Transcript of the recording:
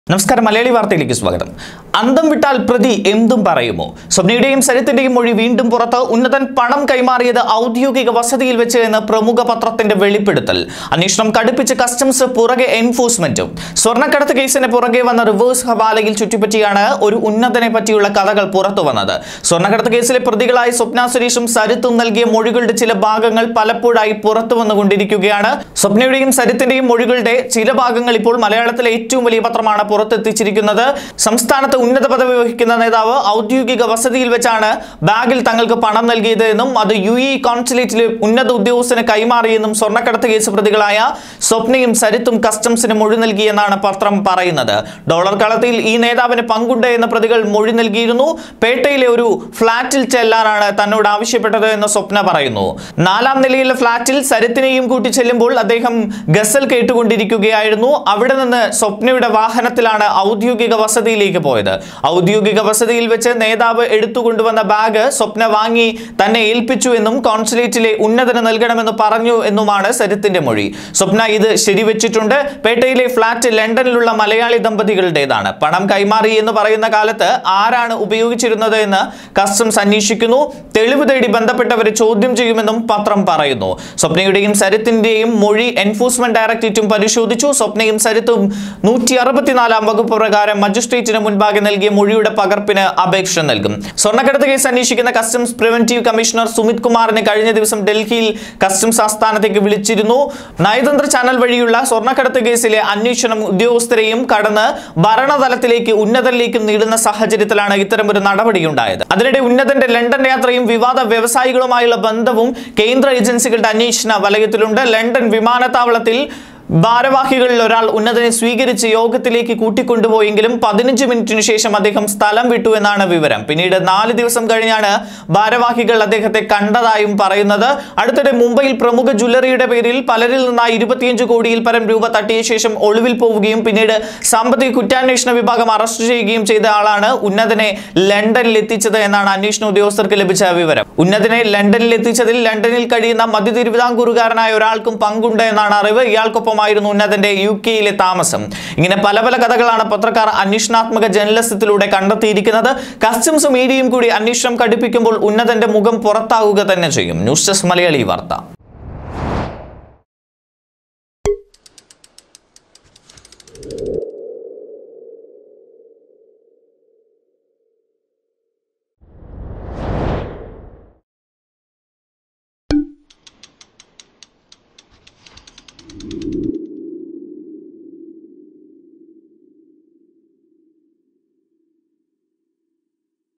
നമസ്കാരം മലയാളി വാർത്തയിലേക്ക് സ്വാഗതം അന്തം വിട്ടാൽ പ്രതി എന്തും പറയുമോ സ്വപ്നയുടെയും സരിത്തിന്റെയും മൊഴി വീണ്ടും പുറത്ത് ഉന്നതൻ പണം കൈമാറിയത് ഔദ്യോഗിക വസതിയിൽ വെച്ച് എന്ന് പ്രമുഖ പത്രത്തിന്റെ വെളിപ്പെടുത്തൽ അന്വേഷണം കടുപ്പിച്ച് കസ്റ്റംസ് പുറകെ എൻഫോഴ്സ്മെന്റും സ്വർണ്ണക്കടത്ത് കേസിന് പുറകെ വന്ന റിവേഴ്സ് ഹവാലയിൽ ചുറ്റിപ്പറ്റിയാണ് ഒരു ഉന്നതനെ പറ്റിയുള്ള കഥകൾ പുറത്തു വന്നത് സ്വർണ്ണക്കടത്ത് കേസിലെ പ്രതികളായ സ്വപ്ന സുരേഷും സരിത്തും നൽകിയ മൊഴികളുടെ ചില ഭാഗങ്ങൾ പലപ്പോഴായി പുറത്തു വന്നുകൊണ്ടിരിക്കുകയാണ് സ്വപ്നയുടെയും സരിത്തിന്റെയും മൊഴികളുടെ ചില ഭാഗങ്ങൾ ഇപ്പോൾ മലയാളത്തിലെ ഏറ്റവും വലിയ പത്രമാണ് പുറത്തെത്തിച്ചിരിക്കുന്നത് സംസ്ഥാനത്ത് ഉന്നത പദവി വഹിക്കുന്ന നേതാവ് ഔദ്യോഗിക വസതിയിൽ വെച്ചാണ് ബാഗിൽ തങ്ങൾക്ക് പണം നൽകിയത് എന്നും അത് യു ഇ കോൺസുലേറ്റിലെ ഉന്നത ഉദ്യോഗസ്ഥന് കൈമാറിയെന്നും സ്വർണ്ണക്കടത്ത് കേസ് പ്രതികളായ സ്വപ്നയും സരിത്തും കസ്റ്റംസിന് മൊഴി നൽകിയെന്നാണ് പത്രം പറയുന്നത് ഡോളർ കളത്തിൽ ഈ നേതാവിന് പങ്കുണ്ട് എന്ന പ്രതികൾ മൊഴി നൽകിയിരുന്നു പേട്ടയിലെ ഒരു ഫ്ളാറ്റിൽ ചെല്ലാനാണ് തന്നോട് ആവശ്യപ്പെട്ടത് എന്ന് സ്വപ്ന പറയുന്നു നാലാം നിലയിലെ ഫ്ളാറ്റിൽ സരിത്തിനെയും കൂട്ടി ചെല്ലുമ്പോൾ അദ്ദേഹം ഗസൽ കേട്ടുകൊണ്ടിരിക്കുകയായിരുന്നു അവിടെ നിന്ന് സ്വപ്നയുടെ വാഹനത്തിലാണ് ഔദ്യോഗിക വസതിയിലേക്ക് പോയത് ഔദ്യോഗിക വസതിയിൽ വെച്ച് നേതാവ് എടുത്തുകൊണ്ടുവന്ന ബാഗ് സ്വപ്ന വാങ്ങി തന്നെ ഏൽപ്പിച്ചു എന്നും കോൺസുലേറ്റിലെ ഉന്നതന് നൽകണമെന്ന് പറഞ്ഞു എന്നുമാണ് സരിത്തിന്റെ മൊഴി സ്വപ്ന ഇത് ശരിവെച്ചിട്ടുണ്ട് പേട്ടയിലെ ഫ്ളാറ്റ് ലണ്ടനിലുള്ള മലയാളി ദമ്പതികളുടേതാണ് പണം കൈമാറി എന്ന് പറയുന്ന കാലത്ത് ആരാണ് ഉപയോഗിച്ചിരുന്നത് എന്ന് കസ്റ്റംസ് അന്വേഷിക്കുന്നു തെളിവ് തേടി ബന്ധപ്പെട്ടവരെ ചോദ്യം ചെയ്യുമെന്നും പത്രം പറയുന്നു സ്വപ്നയുടെയും സരിത്തിന്റെയും മൊഴി എൻഫോഴ്സ്മെന്റ് ഡയറക്ടറേറ്റും പരിശോധിച്ചു സ്വപ്നയും സരിത്തും നൂറ്റി അറുപത്തിനാലാം വകുപ്പ് പ്രകാരം മജിസ്ട്രേറ്റിന് മുൻപാകെ നൽകിയ മൊഴിയുടെ പകർപ്പിന് അപേക്ഷ നൽകും സ്വർണ്ണക്കടത്ത് കേസ് അന്വേഷിക്കുന്ന കസ്റ്റംസ് പ്രിവന്റീവ് കമ്മീഷണർ സുമിത് കുമാറിനെ കഴിഞ്ഞ ദിവസം ഡൽഹിയിൽ കസ്റ്റംസ് ആസ്ഥാനത്തേക്ക് വിളിച്ചിരുന്നു നയതന്ത്ര ചാനൽ വഴിയുള്ള സ്വർണ്ണക്കടത്ത് കേസിലെ അന്വേഷണം ഉദ്യോഗസ്ഥരെയും കടന്ന് ഭരണതലത്തിലേക്ക് ഉന്നതരിലേക്കും നീളുന്ന സാഹചര്യത്തിലാണ് ഇത്തരമൊരു നടപടിയുണ്ടായത് അതിനിടെ ഉന്നതന്റെ ലണ്ടൻ യാത്രയും വിവാദ വ്യവസായികളുമായുള്ള ബന്ധവും കേന്ദ്ര ഏജൻസികളുടെ അന്വേഷണ വലയത്തിലുണ്ട് ലണ്ടൻ വിമാനത്താവളത്തിൽ ഭാരവാഹികളിൽ ഒരാൾ ഉന്നതനെ സ്വീകരിച്ച് യോഗത്തിലേക്ക് കൂട്ടിക്കൊണ്ടുപോയെങ്കിലും പതിനഞ്ച് മിനിറ്റിനു ശേഷം അദ്ദേഹം സ്ഥലം വിട്ടു എന്നാണ് വിവരം പിന്നീട് നാല് ദിവസം കഴിഞ്ഞാണ് ഭാരവാഹികൾ അദ്ദേഹത്തെ കണ്ടതായും പറയുന്നത് അടുത്തിടെ മുംബൈയിൽ പ്രമുഖ ജ്വല്ലറിയുടെ പേരിൽ പലരിൽ നിന്നായി ഇരുപത്തിയഞ്ച് കോടിയിൽ പരം രൂപ തട്ടിയ ശേഷം ഒളിവിൽ പോവുകയും പിന്നീട് സാമ്പത്തിക കുറ്റാന്വേഷണ വിഭാഗം അറസ്റ്റ് ചെയ്യുകയും ചെയ്ത ആളാണ് ഉന്നതനെ ലണ്ടനിൽ എത്തിച്ചത് എന്നാണ് അന്വേഷണ ഉദ്യോഗസ്ഥർക്ക് ലഭിച്ച വിവരം ഉന്നതനെ ലണ്ടനിൽ എത്തിച്ചതിൽ ലണ്ടനിൽ കഴിയുന്ന മധ്യ തിരുവിതാംകൂറുകാരനായ ഒരാൾക്കും പങ്കുണ്ട് എന്നാണ് അറിവ് ഇയാൾക്കൊപ്പമായിരുന്നു ഉന്നതന്റെ യു കെയിലെ താമസം ഇങ്ങനെ പല പല കഥകളാണ് പത്രക്കാർ അന്വേഷണാത്മക ജേർണലിസത്തിലൂടെ കണ്ടെത്തിയിരിക്കുന്നത് കസ്റ്റംസും മീഡിയയും കൂടി അന്വേഷണം കടുപ്പിക്കുമ്പോൾ ഉന്നതന്റെ മുഖം പുറത്താവുക തന്നെ ചെയ്യും ന്യൂസ് ഡെസ്ക് മലയാളി വാർത്ത